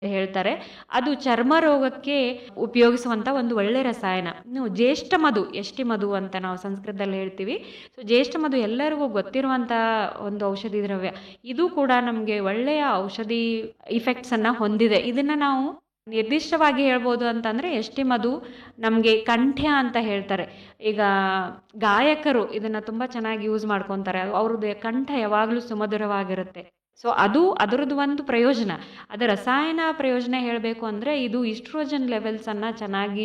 ಹೇಳ್ತಾರೆ ಅದು ಚರ್ಮ ರೋಗಕ್ಕೆ ಉಪಯೋಗಿಸುವಂಥ ಒಂದು ಒಳ್ಳೆ ರಸಾಯನ ಇನ್ನು ಜ್ಯೇಷ್ಠ ಮಧು ಎಷ್ಟಿ ಮಧು ಅಂತ ನಾವು ಸಂಸ್ಕೃತದಲ್ಲಿ ಹೇಳ್ತೀವಿ ಸೊ ಜ್ಯೇಷ್ಠ ಮಧು ಎಲ್ಲರಿಗೂ ಗೊತ್ತಿರುವಂಥ ಒಂದು ಔಷಧಿ ದ್ರವ್ಯ ಇದು ಕೂಡ ನಮಗೆ ಒಳ್ಳೆಯ ಔಷಧಿ ಇಫೆಕ್ಟ್ಸನ್ನು ಹೊಂದಿದೆ ಇದನ್ನು ನಾವು ನಿರ್ದಿಷ್ಟವಾಗಿ ಹೇಳ್ಬೋದು ಅಂತಂದರೆ ಎಷ್ಟಿ ಮಧು ನಮಗೆ ಕಂಠ್ಯ ಅಂತ ಹೇಳ್ತಾರೆ ಈಗ ಗಾಯಕರು ಇದನ್ನು ತುಂಬ ಚೆನ್ನಾಗಿ ಯೂಸ್ ಮಾಡ್ಕೊತಾರೆ ಅವ್ರದ್ದು ಕಂಠ ಯಾವಾಗಲೂ ಸುಮಧುರವಾಗಿರುತ್ತೆ ಸೊ ಅದು ಅದರದ್ದು ಒಂದು ಪ್ರಯೋಜನ ಅದರ ರಸಾಯನ ಪ್ರಯೋಜನ ಹೇಳಬೇಕು ಅಂದರೆ ಇದು ಇಸ್ಟ್ರೋಜನ್ ಲೆವೆಲ್ಸನ್ನು ಚೆನ್ನಾಗಿ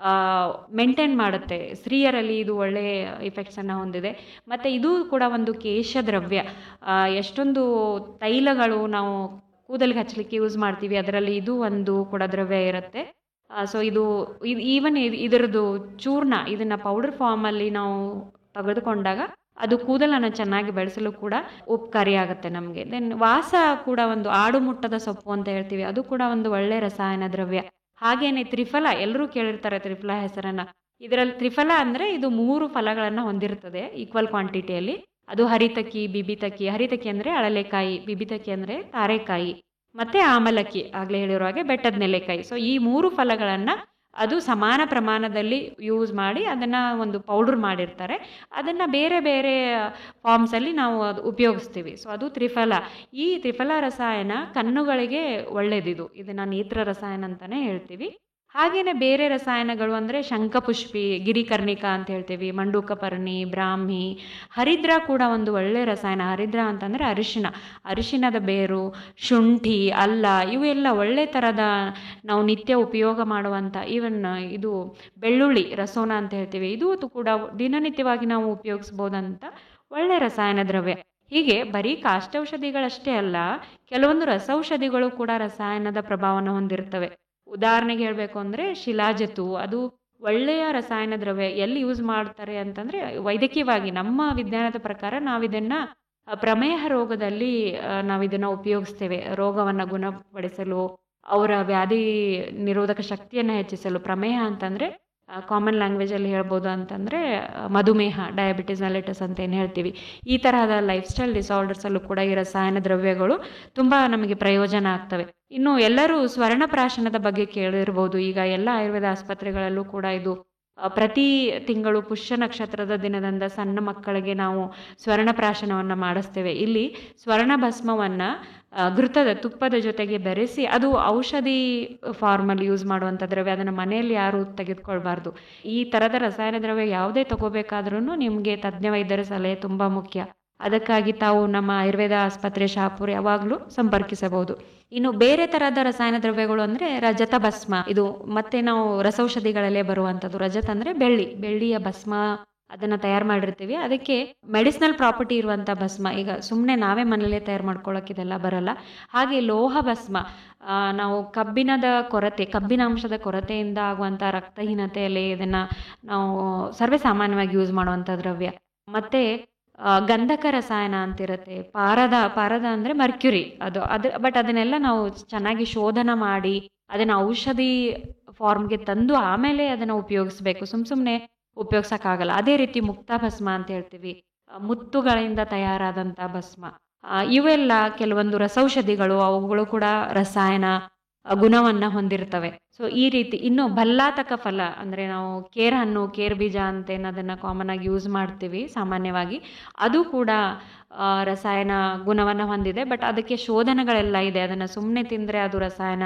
ಮೇಂಟೈನ್ ಮಾಡುತ್ತೆ ಸ್ತ್ರೀಯರಲ್ಲಿ ಇದು ಒಳ್ಳೆಯ ಇಫೆಕ್ಟ್ಸನ್ನು ಹೊಂದಿದೆ ಮತ್ತು ಇದು ಕೂಡ ಒಂದು ಕೇಶ ದ್ರವ್ಯ ಆ, ಎಷ್ಟೊಂದು ತೈಲಗಳು ನಾವು ಕೂದಲಿಗೆ ಹಚ್ಚಲಿಕ್ಕೆ ಯೂಸ್ ಮಾಡ್ತೀವಿ ಅದರಲ್ಲಿ ಇದು ಒಂದು ಕೂಡ ದ್ರವ್ಯ ಇರುತ್ತೆ ಸೊ ಇದು ಇದು ಈವನ್ ಇದರದ್ದು ಚೂರ್ಣ ಇದನ್ನು ಪೌಡರ್ ಫಾರ್ಮಲ್ಲಿ ನಾವು ತೆಗೆದುಕೊಂಡಾಗ ಅದು ಕೂದಲನ್ನು ಚೆನ್ನಾಗಿ ಬೆಳೆಸಲು ಕೂಡ ಉಪಕಾರಿಯಾಗುತ್ತೆ ನಮಗೆ ದೆನ್ ವಾಸ ಕೂಡ ಒಂದು ಆಡು ಮುಟ್ಟದ ಸೊಪ್ಪು ಅಂತ ಹೇಳ್ತೀವಿ ಅದು ಕೂಡ ಒಂದು ಒಳ್ಳೆ ರಸಾಯನ ದ್ರವ್ಯ ಹಾಗೇನೆ ತ್ರಿಫಲ ಎಲ್ಲರೂ ಕೇಳಿರ್ತಾರೆ ತ್ರಿಫಲ ಹೆಸರನ್ನ ಇದರಲ್ಲಿ ತ್ರಿಫಲ ಅಂದರೆ ಇದು ಮೂರು ಫಲಗಳನ್ನು ಹೊಂದಿರುತ್ತದೆ ಈಕ್ವಲ್ ಕ್ವಾಂಟಿಟಿಯಲ್ಲಿ ಅದು ಹರಿತಕ್ಕಿ ಬಿಬಿತಕ್ಕಿ ಹರಿತಕ್ಕಿ ಅಂದರೆ ಅಳಲೆಕಾಯಿ ಬಿಬಿತಕ್ಕಿ ಅಂದರೆ ತಾರೆಕಾಯಿ ಮತ್ತೆ ಆಮಲಕ್ಕಿ ಆಗಲೇ ಹೇಳಿರೋ ಹಾಗೆ ಬೆಟ್ಟದ ನೆಲೆಕಾಯಿ ಸೊ ಈ ಮೂರು ಫಲಗಳನ್ನು ಅದು ಸಮಾನ ಪ್ರಮಾಣದಲ್ಲಿ ಯೂಸ್ ಮಾಡಿ ಅದನ್ನು ಒಂದು ಪೌಡರ್ ಮಾಡಿರ್ತಾರೆ ಅದನ್ನು ಬೇರೆ ಬೇರೆ ಫಾರ್ಮ್ಸಲ್ಲಿ ನಾವು ಅದು ಉಪಯೋಗಿಸ್ತೀವಿ ಸೊ ಅದು ತ್ರಿಫಲ ಈ ತ್ರಿಫಲ ರಸಾಯನ ಕಣ್ಣುಗಳಿಗೆ ಒಳ್ಳೆಯದಿದು ಇದನ್ನು ನೇತ್ರ ರಸಾಯನ ಅಂತಲೇ ಹೇಳ್ತೀವಿ ಹಾಗೆಯೇ ಬೇರೆ ರಸಾಯನಗಳು ಅಂದರೆ ಶಂಖಪುಷ್ಪಿ ಗಿರಿಕರ್ಣಿಕಾ ಅಂತ ಹೇಳ್ತೀವಿ ಮಂಡೂಕಪರ್ಣಿ ಬ್ರಾಹ್ಮಿ ಹರಿದ್ರ ಕೂಡ ಒಂದು ಒಳ್ಳೆಯ ರಸಾಯನ ಹರಿದ್ರ ಅಂತಂದರೆ ಅರಿಶಿನ ಅರಿಶಿನದ ಬೇರು ಶುಂಠಿ ಅಲ್ಲ ಇವೆಲ್ಲ ಒಳ್ಳೆ ಥರದ ನಾವು ನಿತ್ಯ ಉಪಯೋಗ ಮಾಡುವಂಥ ಈವನ್ ಇದು ಬೆಳ್ಳುಳ್ಳಿ ರಸೋನ ಅಂತ ಹೇಳ್ತೀವಿ ಇದು ಅದು ಕೂಡ ದಿನನಿತ್ಯವಾಗಿ ನಾವು ಉಪಯೋಗಿಸ್ಬೋದಂತ ಒಳ್ಳೆ ರಸಾಯನ ದ್ರವ್ಯ ಹೀಗೆ ಬರೀ ಕಾಷ್ಟೌಷಧಿಗಳಷ್ಟೇ ಅಲ್ಲ ಕೆಲವೊಂದು ರಸೌಷಧಿಗಳು ಕೂಡ ರಸಾಯನದ ಪ್ರಭಾವವನ್ನು ಹೊಂದಿರ್ತವೆ ಉದಾಹರಣೆಗೆ ಹೇಳಬೇಕು ಅಂದರೆ ಶಿಲಾಜತು ಅದು ಒಳ್ಳೆಯ ರಸಾಯನ ದ್ರವ್ಯ ಎಲ್ಲಿ ಯೂಸ್ ಮಾಡ್ತಾರೆ ಅಂತಂದರೆ ವೈದ್ಯಕೀಯವಾಗಿ ನಮ್ಮ ವಿಜ್ಞಾನದ ಪ್ರಕಾರ ನಾವಿದನ್ನು ಪ್ರಮೇಹ ರೋಗದಲ್ಲಿ ಆ, ನಾವಿದನ್ನು ಉಪಯೋಗಿಸ್ತೇವೆ ರೋಗವನ್ನು ಗುಣಪಡಿಸಲು ಅವರ ವ್ಯಾಧಿ ನಿರೋಧಕ ಶಕ್ತಿಯನ್ನು ಹೆಚ್ಚಿಸಲು ಪ್ರಮೇಹ ಅಂತಂದರೆ ಕಾಮನ್ ಲ್ಯಾಂಗ್ವೇಜಲ್ಲಿ ಹೇಳ್ಬೋದು ಅಂತಂದರೆ ಮಧುಮೇಹ ಡಯಾಬಿಟಿಸ್ ಮೆಲಿಟಸ್ ಅಂತ ಏನು ಹೇಳ್ತೀವಿ ಈ ತರಹದ ಲೈಫ್ ಸ್ಟೈಲ್ ಡಿಸಾರ್ಡರ್ಸಲ್ಲೂ ಕೂಡ ಈ ರಸಾಯನ ದ್ರವ್ಯಗಳು ತುಂಬ ನಮಗೆ ಪ್ರಯೋಜನ ಆಗ್ತವೆ ಇನ್ನು ಎಲ್ಲರೂ ಸ್ವರ್ಣಪ್ರಾಶನದ ಬಗ್ಗೆ ಕೇಳಿರ್ಬೋದು ಈಗ ಎಲ್ಲ ಆಯುರ್ವೇದ ಆಸ್ಪತ್ರೆಗಳಲ್ಲೂ ಕೂಡ ಇದು ಆ, ಪ್ರತಿ ತಿಂಗಳು ಪುಷ್ಯ ನಕ್ಷತ್ರದ ದಿನದಂದ ಸಣ್ಣ ಮಕ್ಕಳಿಗೆ ನಾವು ಸ್ವರ್ಣಪ್ರಾಶನವನ್ನು ಮಾಡಿಸ್ತೇವೆ ಇಲ್ಲಿ ಸ್ವರ್ಣ ಭಸ್ಮವನ್ನು ಘೃತದ ತುಪ್ಪದ ಜೊತೆಗೆ ಬೆರೆಸಿ ಅದು ಔಷಧಿ ಫಾರ್ಮಲ್ಲಿ ಯೂಸ್ ಮಾಡುವಂಥ ದ್ರವ್ಯ ಅದನ್ನು ಮನೆಯಲ್ಲಿ ಯಾರು ತೆಗೆದುಕೊಳ್ಬಾರ್ದು ಈ ಥರದ ರಸಾಯನ ದ್ರವ್ಯ ಯಾವುದೇ ತಗೋಬೇಕಾದ್ರೂ ನಿಮಗೆ ತಜ್ಞ ವೈದ್ಯರ ಸಲಹೆ ತುಂಬ ಮುಖ್ಯ ಅದಕ್ಕಾಗಿ ತಾವು ನಮ್ಮ ಆಯುರ್ವೇದ ಆಸ್ಪತ್ರೆ ಶಾಪುರ್ ಯಾವಾಗಲೂ ಸಂಪರ್ಕಿಸಬಹುದು ಇನ್ನು ಬೇರೆ ತರಹದ ರಸಾಯನ ದ್ರವ್ಯಗಳು ಅಂದರೆ ರಜತ ಭಸ್ಮ ಇದು ಮತ್ತೆ ನಾವು ರಸೌಷಧಿಗಳಲ್ಲೇ ಬರುವಂಥದ್ದು ರಜತ ಅಂದರೆ ಬೆಳ್ಳಿ ಬೆಳ್ಳಿಯ ಭಸ್ಮ ಅದನ್ನು ತಯಾರು ಮಾಡಿರ್ತೀವಿ ಅದಕ್ಕೆ ಮೆಡಿಸಿನಲ್ ಪ್ರಾಪರ್ಟಿ ಇರುವಂಥ ಭಸ್ಮ ಈಗ ಸುಮ್ಮನೆ ನಾವೇ ಮನೇಲೇ ತಯಾರು ಮಾಡ್ಕೊಳ್ಳೋಕೆ ಇದೆಲ್ಲ ಬರಲ್ಲ ಹಾಗೆ ಲೋಹ ಭಸ್ಮ ಆ, ನಾವು ಕಬ್ಬಿಣದ ಕೊರತೆ ಕಬ್ಬಿನಾಂಶದ ಕೊರತೆಯಿಂದ ಆಗುವಂಥ ರಕ್ತಹೀನತೆಯಲ್ಲಿ ಇದನ್ನು ನಾವು ಸರ್ವೇ ಸಾಮಾನ್ಯವಾಗಿ ಯೂಸ್ ಮಾಡುವಂಥ ದ್ರವ್ಯ ಮತ್ತು ಆ, ಗಂಧಕ ರಸಾಯನ ಅಂತಿರುತ್ತೆ ಪಾರದ ಪಾರದ ಅಂದರೆ ಮರ್ಕ್ಯುರಿ ಅದು ಅದು ಬಟ್ ಅದನ್ನೆಲ್ಲ ನಾವು ಚೆನ್ನಾಗಿ ಶೋಧನ ಮಾಡಿ ಅದನ್ನು ಔಷಧಿ ಫಾರ್ಮ್ಗೆ ತಂದು ಆಮೇಲೆ ಅದನ್ನು ಉಪಯೋಗಿಸ್ಬೇಕು ಸುಮ್ಮ ಸುಮ್ಮನೆ ಉಪಯೋಗಿಸೋಕ್ಕಾಗಲ್ಲ ಅದೇ ರೀತಿ ಮುಕ್ತ ಭಸ್ಮ ಅಂತ ಹೇಳ್ತೀವಿ ಆ, ಮುತ್ತುಗಳಿಂದ ತಯಾರಾದಂಥ ಭಸ್ಮ ಆ, ಇವೆಲ್ಲ ಕೆಲವೊಂದು ರಸೌಷಧಿಗಳು ಅವುಗಳು ಕೂಡ ರಸಾಯನ ಆ, ಗುಣವನ್ನ ಹೊಂದಿರ್ತವೆ ಸೊ ಈ ರೀತಿ ಇನ್ನು ಭಲ್ಲಾತಕ ಫಲ ಅಂದರೆ ನಾವು ಕೇರ್ ಹಣ್ಣು ಕೇರ್ ಬೀಜ ಅಂತ ಅದನ್ನು ಕಾಮನ್ ಆಗಿ ಯೂಸ್ ಮಾಡ್ತೀವಿ ಸಾಮಾನ್ಯವಾಗಿ ಅದು ಕೂಡ ಆ, ರಸಾಯನ ಗುಣವನ್ನು ಹೊಂದಿದೆ ಬಟ್ ಅದಕ್ಕೆ ಶೋಧನೆಗಳೆಲ್ಲ ಇದೆ ಅದನ್ನು ಸುಮ್ಮನೆ ತಿಂದರೆ ಅದು ರಸಾಯನ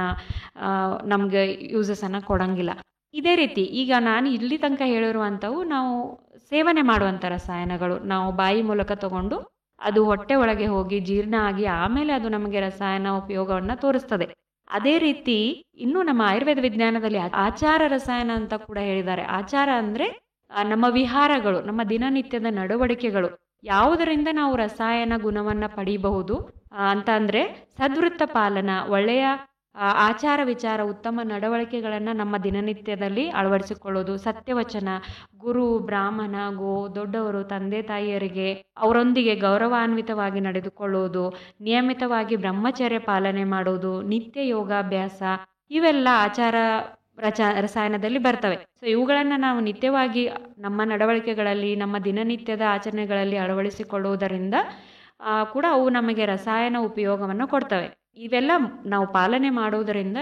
ನಮಗೆ ಯೂಸಸನ್ನು ಕೊಡಂಗಿಲ್ಲ ಇದೇ ರೀತಿ ಈಗ ನಾನು ಇಲ್ಲಿ ತನಕ ಹೇಳಿರುವಂಥವು ನಾವು ಸೇವನೆ ಮಾಡುವಂಥ ರಸಾಯನಗಳು ನಾವು ಬಾಯಿ ಮೂಲಕ ತಗೊಂಡು ಅದು ಹೊಟ್ಟೆ ಒಳಗೆ ಹೋಗಿ ಜೀರ್ಣ ಆಗಿ ಆಮೇಲೆ ಅದು ನಮಗೆ ರಸಾಯನ ಉಪಯೋಗವನ್ನು ತೋರಿಸ್ತದೆ ಅದೇ ರೀತಿ ಇನ್ನು ನಮ್ಮ ಆಯುರ್ವೇದ ವಿಜ್ಞಾನದಲ್ಲಿ ಆಚಾರ ರಸಾಯನ ಅಂತ ಕೂಡ ಹೇಳಿದ್ದಾರೆ ಆಚಾರ ಅಂದರೆ ನಮ್ಮ ವಿಹಾರಗಳು ನಮ್ಮ ದಿನನಿತ್ಯದ ನಡವಳಿಕೆಗಳು ಯಾವುದರಿಂದ ನಾವು ರಸಾಯನ ಗುಣವನ್ನು ಪಡೀಬಹುದು ಆ, ಅಂತ ಅಂದರೆ ಸದ್ವೃತ್ತ ಪಾಲನ ಒಳ್ಳೆಯ ಆ, ಆಚಾರ ವಿಚಾರ ಉತ್ತಮ ನಡವಳಿಕೆಗಳನ್ನು ನಮ್ಮ ದಿನನಿತ್ಯದಲ್ಲಿ ಅಳವಡಿಸಿಕೊಳ್ಳೋದು ಸತ್ಯವಚನ ಗುರು ಬ್ರಾಹ್ಮಣ ಗೋ ದೊಡ್ಡವರು ತಂದೆ ತಾಯಿಯರಿಗೆ ಅವರೊಂದಿಗೆ ಗೌರವಾನ್ವಿತವಾಗಿ ನಡೆದುಕೊಳ್ಳುವುದು ನಿಯಮಿತವಾಗಿ ಬ್ರಹ್ಮಚರ್ಯ ಪಾಲನೆ ಮಾಡೋದು ನಿತ್ಯ ಯೋಗಾಭ್ಯಾಸ ಇವೆಲ್ಲ ಆಚಾರ ರಚ ರಸಾಯನದಲ್ಲಿ ಬರ್ತವೆ ಸೊ ಇವುಗಳನ್ನು ನಾವು ನಿತ್ಯವಾಗಿ ನಮ್ಮ ನಡವಳಿಕೆಗಳಲ್ಲಿ ನಮ್ಮ ದಿನನಿತ್ಯದ ಆಚರಣೆಗಳಲ್ಲಿ ಅಳವಡಿಸಿಕೊಳ್ಳುವುದರಿಂದ ಆ, ಕೂಡ ಅವು ನಮಗೆ ರಸಾಯನ ಉಪಯೋಗವನ್ನು ಕೊಡ್ತವೆ ಇವೆಲ್ಲ ನಾವು ಪಾಲನೆ ಮಾಡುವುದರಿಂದ